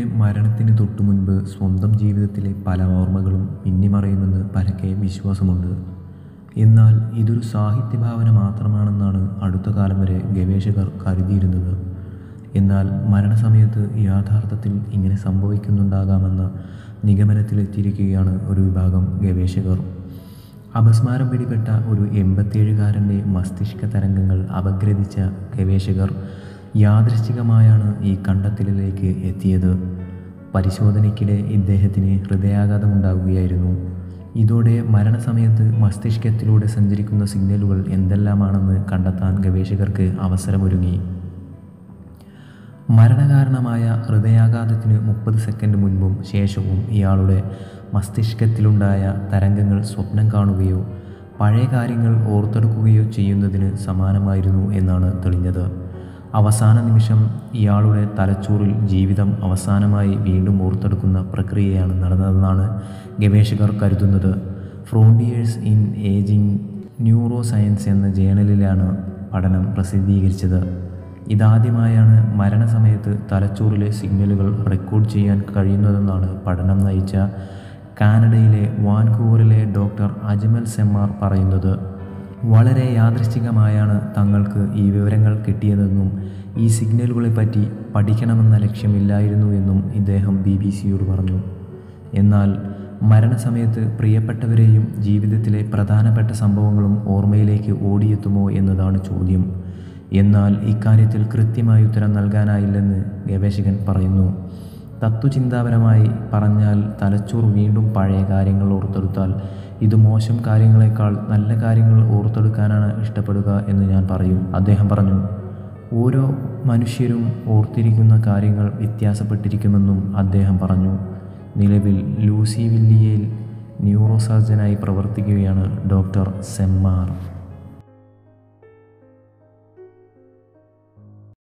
മരണത്തിന് തൊട്ടു മുൻപ് സ്വന്തം ജീവിതത്തിലെ പല ഓർമ്മകളും മിന്നിമറയുമെന്ന് പരക്കെ വിശ്വാസമുണ്ട് എന്നാൽ ഇതൊരു സാഹിത്യഭാവന മാത്രമാണെന്നാണ് അടുത്ത കാലം വരെ ഗവേഷകർ കരുതിയിരുന്നത് എന്നാൽ മരണസമയത്ത് യാഥാർത്ഥത്തിൽ ഇങ്ങനെ സംഭവിക്കുന്നുണ്ടാകാമെന്ന നിഗമനത്തിലെത്തിയിരിക്കുകയാണ് ഒരു വിഭാഗം ഗവേഷകർ അപസ്മാരം പിടിപെട്ട ഒരു എൺപത്തിയേഴുകാരൻ്റെ മസ്തിഷ്ക തരംഗങ്ങൾ അപഗ്രഥിച്ച ഗവേഷകർ യാദൃശ്ചികമായാണ് ഈ കണ്ടെത്തലിലേക്ക് എത്തിയത് പരിശോധനയ്ക്കിടെ ഇദ്ദേഹത്തിന് ഹൃദയാഘാതമുണ്ടാകുകയായിരുന്നു ഇതോടെ മരണസമയത്ത് മസ്തിഷ്കത്തിലൂടെ സഞ്ചരിക്കുന്ന സിഗ്നലുകൾ എന്തെല്ലാമാണെന്ന് കണ്ടെത്താൻ ഗവേഷകർക്ക് അവസരമൊരുങ്ങി മരണകാരണമായ ഹൃദയാഘാതത്തിന് മുപ്പത് സെക്കൻഡ് മുൻപും ശേഷവും ഇയാളുടെ മസ്തിഷ്കത്തിലുണ്ടായ തരംഗങ്ങൾ സ്വപ്നം കാണുകയോ പഴയ കാര്യങ്ങൾ ഓർത്തെടുക്കുകയോ ചെയ്യുന്നതിന് സമാനമായിരുന്നു എന്നാണ് തെളിഞ്ഞത് അവസാന നിമിഷം ഇയാളുടെ തലച്ചോറിൽ ജീവിതം അവസാനമായി വീണ്ടും ഓർത്തെടുക്കുന്ന പ്രക്രിയയാണ് നടന്നതെന്നാണ് ഗവേഷകർ കരുതുന്നത് Frontiers in Ageing Neuroscience എന്ന ജേണലിലാണ് പഠനം പ്രസിദ്ധീകരിച്ചത് ഇതാദ്യമായാണ് മരണസമയത്ത് തലച്ചോറിലെ സിഗ്നലുകൾ റെക്കോർഡ് ചെയ്യാൻ കഴിയുന്നതെന്നാണ് പഠനം നയിച്ച കാനഡയിലെ വാൻകൂവറിലെ ഡോക്ടർ അജ്മൽ സെമ്മാർ പറയുന്നത് വളരെ യാദൃശ്ചികമായാണ് തങ്ങൾക്ക് ഈ വിവരങ്ങൾ കിട്ടിയതെന്നും ഈ സിഗ്നലുകളെപ്പറ്റി പഠിക്കണമെന്ന ലക്ഷ്യമില്ലായിരുന്നു എന്നും ഇദ്ദേഹം ബി ബി സിയോട് പറഞ്ഞു എന്നാൽ മരണസമയത്ത് പ്രിയപ്പെട്ടവരെയും ജീവിതത്തിലെ പ്രധാനപ്പെട്ട സംഭവങ്ങളും ഓർമ്മയിലേക്ക് ഓടിയെത്തുമോ എന്നതാണ് ചോദ്യം എന്നാൽ ഇക്കാര്യത്തിൽ കൃത്യമായ ഉത്തരം നൽകാനായില്ലെന്ന് ഗവേഷകൻ പറയുന്നു തത്വചിന്താപരമായി പറഞ്ഞാൽ തലച്ചോർ വീണ്ടും പഴയ കാര്യങ്ങൾ ഓർത്തെടുത്താൽ ഇത് മോശം കാര്യങ്ങളെക്കാൾ നല്ല കാര്യങ്ങൾ ഓർത്തെടുക്കാനാണ് ഇഷ്ടപ്പെടുക എന്ന് ഞാൻ പറയും അദ്ദേഹം പറഞ്ഞു ഓരോ മനുഷ്യരും ഓർത്തിരിക്കുന്ന കാര്യങ്ങൾ വ്യത്യാസപ്പെട്ടിരിക്കുമെന്നും അദ്ദേഹം പറഞ്ഞു നിലവിൽ ലൂസി വില്ലിയയിൽ ന്യൂറോ സർജനായി പ്രവർത്തിക്കുകയാണ് ഡോക്ടർ സെമ്മാർ